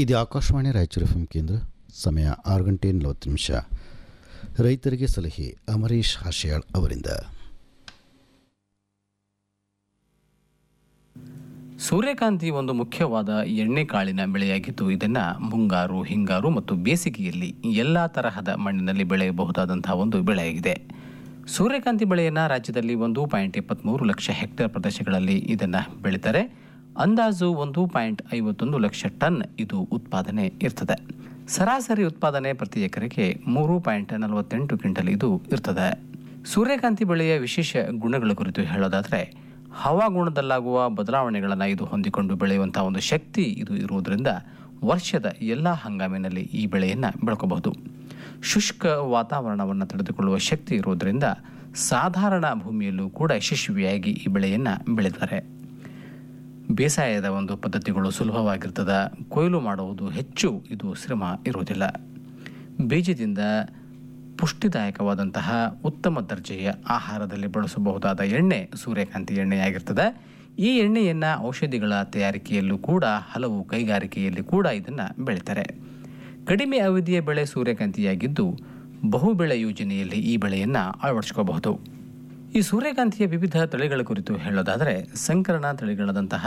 ಇದು ಆಕಾಶವಾಣಿ ರಾಯಚೂರು ಎಫ್ ಕೇಂದ್ರ ಸಮಯ ಆರು ಗಂಟೆ ನಲವತ್ತು ನಿಮಿಷ ರೈತರಿಗೆ ಸಲಹೆ ಅಮರೀಶ್ ಹಾಶ್ಯಾಳ್ ಅವರಿಂದ ಸೂರ್ಯಕಾಂತಿ ಒಂದು ಮುಖ್ಯವಾದ ಎಣ್ಣೆ ಕಾಳಿನ ಬೆಳೆಯಾಗಿದ್ದು ಇದನ್ನು ಮುಂಗಾರು ಹಿಂಗಾರು ಮತ್ತು ಬೇಸಿಗೆಯಲ್ಲಿ ಎಲ್ಲ ತರಹದ ಮಣ್ಣಿನಲ್ಲಿ ಬೆಳೆಯಬಹುದಾದಂತಹ ಒಂದು ಬೆಳೆಯಾಗಿದೆ ಸೂರ್ಯಕಾಂತಿ ಬೆಳೆಯನ್ನು ರಾಜ್ಯದಲ್ಲಿ ಒಂದು ಪಾಯಿಂಟ್ ಇಪ್ಪತ್ತ್ಮೂರು ಲಕ್ಷ ಹೆಕ್ಟೇರ್ ಪ್ರದೇಶಗಳಲ್ಲಿ ಇದನ್ನು ಬೆಳೀತಾರೆ ಅಂದಾಜು ಒಂದು ಪಾಯಿಂಟ್ ಐವತ್ತೊಂದು ಲಕ್ಷ ಟನ್ ಇದು ಉತ್ಪಾದನೆ ಇರ್ತದೆ ಸರಾಸರಿ ಉತ್ಪಾದನೆ ಪ್ರತಿ ಎಕರೆಗೆ ಮೂರು ಪಾಯಿಂಟ್ ನಲವತ್ತೆಂಟು ಕ್ವಿಂಟಲ್ ಇದು ಇರ್ತದೆ ಸೂರ್ಯಕಾಂತಿ ಬೆಳೆಯ ವಿಶೇಷ ಗುಣಗಳ ಕುರಿತು ಹೇಳೋದಾದರೆ ಹವಾಗುಣದಲ್ಲಾಗುವ ಬದಲಾವಣೆಗಳನ್ನು ಇದು ಹೊಂದಿಕೊಂಡು ಬೆಳೆಯುವಂತಹ ಒಂದು ಶಕ್ತಿ ಇದು ಇರುವುದರಿಂದ ವರ್ಷದ ಎಲ್ಲ ಹಂಗಾಮಿನಲ್ಲಿ ಈ ಬೆಳೆಯನ್ನು ಬೆಳ್ಕೋಬಹುದು ಶುಷ್ಕ ವಾತಾವರಣವನ್ನು ತಡೆದುಕೊಳ್ಳುವ ಶಕ್ತಿ ಇರುವುದರಿಂದ ಸಾಧಾರಣ ಭೂಮಿಯಲ್ಲೂ ಕೂಡ ಯಶಸ್ವಿಯಾಗಿ ಈ ಬೆಳೆಯನ್ನು ಬೆಳೀತಾರೆ ಬೇಸಾಯದ ಒಂದು ಪದ್ಧತಿಗಳು ಸುಲಭವಾಗಿರ್ತದೆ ಕೊಯ್ಲು ಮಾಡುವುದು ಹೆಚ್ಚು ಇದು ಶ್ರಮ ಇರುವುದಿಲ್ಲ ಬೀಜದಿಂದ ಪುಷ್ಟಿದಾಯಕವಾದಂತಹ ಉತ್ತಮ ದರ್ಜೆಯ ಆಹಾರದಲ್ಲಿ ಬಳಸಬಹುದಾದ ಎಣ್ಣೆ ಸೂರ್ಯಕಾಂತಿ ಎಣ್ಣೆಯಾಗಿರ್ತದೆ ಈ ಎಣ್ಣೆಯನ್ನು ಔಷಧಿಗಳ ತಯಾರಿಕೆಯಲ್ಲೂ ಕೂಡ ಹಲವು ಕೈಗಾರಿಕೆಯಲ್ಲಿ ಕೂಡ ಇದನ್ನು ಬೆಳೀತಾರೆ ಕಡಿಮೆ ಅವಧಿಯ ಬೆಳೆ ಸೂರ್ಯಕಾಂತಿಯಾಗಿದ್ದು ಬಹುಬೆಳೆ ಯೋಜನೆಯಲ್ಲಿ ಈ ಬೆಳೆಯನ್ನು ಅಳವಡಿಸ್ಕೋಬಹುದು ಈ ಸೂರ್ಯಕಾಂತಿಯ ವಿವಿಧ ತಳಿಗಳ ಕುರಿತು ಹೇಳೋದಾದರೆ ಸಂಕರಣ ತಳಿಗಳಾದಂತಹ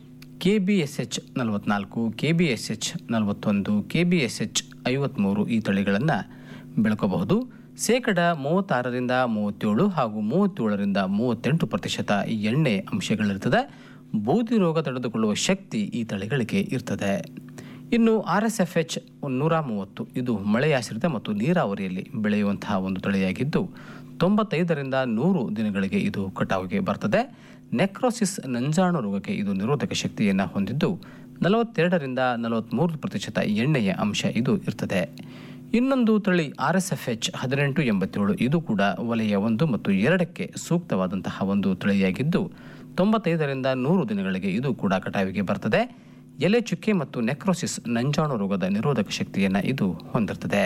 ಕೆ ಬಿ ಎಸ್ ಎಚ್ ನಲವತ್ನಾಲ್ಕು ಕೆ ಬಿ ಎಸ್ ಎಚ್ ನಲವತ್ತೊಂದು ಕೆ ಬಿ ಎಸ್ ಎಚ್ ಐವತ್ತ್ಮೂರು ಈ ತಳಿಗಳನ್ನು ಬೆಳ್ಕೋಬಹುದು ಶೇಕಡ ಮೂವತ್ತಾರರಿಂದ ಮೂವತ್ತೇಳು ಹಾಗೂ ಮೂವತ್ತೇಳರಿಂದ ಮೂವತ್ತೆಂಟು ಪ್ರತಿಶತ ಈ ಎಣ್ಣೆ ಅಂಶಗಳಿರ್ತದೆ ಬೂದಿ ರೋಗ ತಡೆದುಕೊಳ್ಳುವ ಶಕ್ತಿ ಈ ತಳಿಗಳಿಗೆ ಇರ್ತದೆ ಇನ್ನು ಆರ್ ಎಸ್ ಎಫ್ ಎಚ್ ನೂರ ಮೂವತ್ತು ಇದು ಮಳೆಯಾಶ್ರಿತ ಮತ್ತು ನೀರಾವರಿಯಲ್ಲಿ ಬೆಳೆಯುವಂತಹ ಒಂದು ತಳಿಯಾಗಿದ್ದು ತೊಂಬತ್ತೈದರಿಂದ ನೂರು ದಿನಗಳಿಗೆ ಇದು ಕಟಾವಿಗೆ ಬರ್ತದೆ ನೆಕ್ರೋಸಿಸ್ ನಂಜಾಣು ರೋಗಕ್ಕೆ ಇದು ನಿರೋಧಕ ಶಕ್ತಿಯನ್ನು ಹೊಂದಿದ್ದು ನಲವತ್ತೆರಡರಿಂದ ನಲವತ್ತ್ಮೂರು ಪ್ರತಿಶತ ಎಣ್ಣೆಯ ಅಂಶ ಇದು ಇರ್ತದೆ ಇನ್ನೊಂದು ತಳಿ ಆರ್ ಎಸ್ ಎಫ್ ಎಚ್ ಹದಿನೆಂಟು ಎಂಬತ್ತೇಳು ಇದು ಕೂಡ ವಲಯ ಒಂದು ಮತ್ತು ಎರಡಕ್ಕೆ ಸೂಕ್ತವಾದಂತಹ ಒಂದು ತಳಿಯಾಗಿದ್ದು ತೊಂಬತ್ತೈದರಿಂದ ನೂರು ದಿನಗಳಿಗೆ ಇದು ಕೂಡ ಕಟಾವಿಗೆ ಬರ್ತದೆ ಎಲೆ ಚುಕ್ಕೆ ಮತ್ತು ನೆಕ್ರೋಸಿಸ್ ನಂಜಾಣು ರೋಗದ ನಿರೋಧಕ ಶಕ್ತಿಯನ್ನು ಇದು ಹೊಂದಿರ್ತದೆ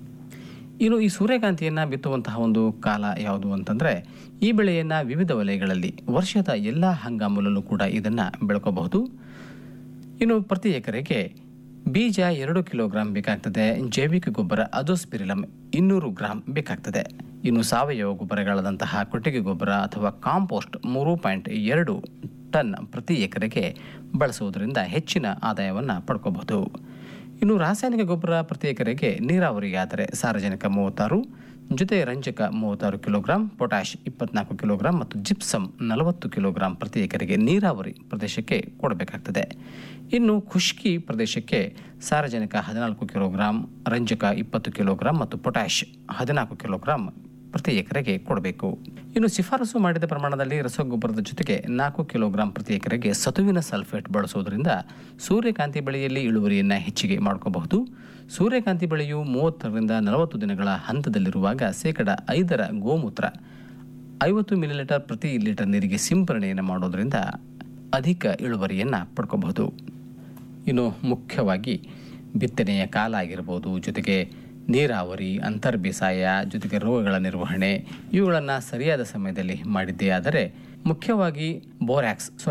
ಇನ್ನು ಈ ಸೂರ್ಯಕಾಂತಿಯನ್ನು ಬಿತ್ತುವಂತಹ ಒಂದು ಕಾಲ ಯಾವುದು ಅಂತಂದರೆ ಈ ಬೆಳೆಯನ್ನು ವಿವಿಧ ವಲಯಗಳಲ್ಲಿ ವರ್ಷದ ಎಲ್ಲ ಹಂಗಾಮಲ್ಲೂ ಕೂಡ ಇದನ್ನು ಬೆಳ್ಕೋಬಹುದು ಇನ್ನು ಪ್ರತಿ ಎಕರೆಗೆ ಬೀಜ ಎರಡು ಕಿಲೋಗ್ರಾಂ ಬೇಕಾಗ್ತದೆ ಜೈವಿಕ ಗೊಬ್ಬರ ಅಜೋಸ್ಪಿರಿಲಮ್ ಇನ್ನೂರು ಗ್ರಾಂ ಬೇಕಾಗ್ತದೆ ಇನ್ನು ಸಾವಯವ ಗೊಬ್ಬರಗಳಾದಂತಹ ಕೊಟ್ಟಿಗೆ ಗೊಬ್ಬರ ಅಥವಾ ಕಾಂಪೋಸ್ಟ್ ಮೂರು ಪಾಯಿಂಟ್ ಎರಡು ಟನ್ ಪ್ರತಿ ಎಕರೆಗೆ ಬಳಸುವುದರಿಂದ ಹೆಚ್ಚಿನ ಆದಾಯವನ್ನು ಪಡ್ಕೋಬಹುದು ಇನ್ನು ರಾಸಾಯನಿಕ ಗೊಬ್ಬರ ಪ್ರತಿ ಎಕರೆಗೆ ನೀರಾವರಿಯಾದರೆ ಸಾರಜನಕ ಮೂವತ್ತಾರು ಜೊತೆ ರಂಜಕ ಮೂವತ್ತಾರು ಕಿಲೋಗ್ರಾಂ ಪೊಟ್ಯಾಷ್ ಇಪ್ಪತ್ನಾಲ್ಕು ಕಿಲೋಗ್ರಾಂ ಮತ್ತು ಜಿಪ್ಸಮ್ ನಲವತ್ತು ಕಿಲೋಗ್ರಾಂ ಪ್ರತಿ ಎಕರೆಗೆ ನೀರಾವರಿ ಪ್ರದೇಶಕ್ಕೆ ಕೊಡಬೇಕಾಗ್ತದೆ ಇನ್ನು ಖುಷ್ಕಿ ಪ್ರದೇಶಕ್ಕೆ ಸಾರಜನಕ ಹದಿನಾಲ್ಕು ಕಿಲೋಗ್ರಾಂ ರಂಜಕ ಇಪ್ಪತ್ತು ಕಿಲೋಗ್ರಾಂ ಮತ್ತು ಪೊಟ್ಯಾಷ್ ಹದಿನಾಲ್ಕು ಕಿಲೋಗ್ರಾಂ ಪ್ರತಿ ಎಕರೆಗೆ ಕೊಡಬೇಕು ಇನ್ನು ಶಿಫಾರಸು ಮಾಡಿದ ಪ್ರಮಾಣದಲ್ಲಿ ರಸಗೊಬ್ಬರದ ಜೊತೆಗೆ ನಾಲ್ಕು ಕಿಲೋಗ್ರಾಂ ಪ್ರತಿ ಎಕರೆಗೆ ಸತುವಿನ ಸಲ್ಫೇಟ್ ಬಳಸುವುದರಿಂದ ಸೂರ್ಯಕಾಂತಿ ಬೆಳೆಯಲ್ಲಿ ಇಳುವರಿಯನ್ನು ಹೆಚ್ಚಿಗೆ ಮಾಡ್ಕೋಬಹುದು ಸೂರ್ಯಕಾಂತಿ ಬೆಳೆಯು ಮೂವತ್ತರಿಂದ ನಲವತ್ತು ದಿನಗಳ ಹಂತದಲ್ಲಿರುವಾಗ ಶೇಕಡ ಐದರ ಗೋಮೂತ್ರ ಐವತ್ತು ಮಿಲಿಲೀಟರ್ ಪ್ರತಿ ಲೀಟರ್ ನೀರಿಗೆ ಸಿಂಪರಣೆಯನ್ನು ಮಾಡೋದರಿಂದ ಅಧಿಕ ಇಳುವರಿಯನ್ನು ಪಡ್ಕೋಬಹುದು ಇನ್ನು ಮುಖ್ಯವಾಗಿ ಬಿತ್ತನೆಯ ಕಾಲ ಆಗಿರ್ಬೋದು ಜೊತೆಗೆ ನೀರಾವರಿ ಅಂತರ್ ಬೇಸಾಯ ಜೊತೆಗೆ ರೋಗಗಳ ನಿರ್ವಹಣೆ ಇವುಗಳನ್ನು ಸರಿಯಾದ ಸಮಯದಲ್ಲಿ ಮಾಡಿದ್ದೇ ಆದರೆ ಮುಖ್ಯವಾಗಿ ಬೋರ್ಯಾಕ್ಸ್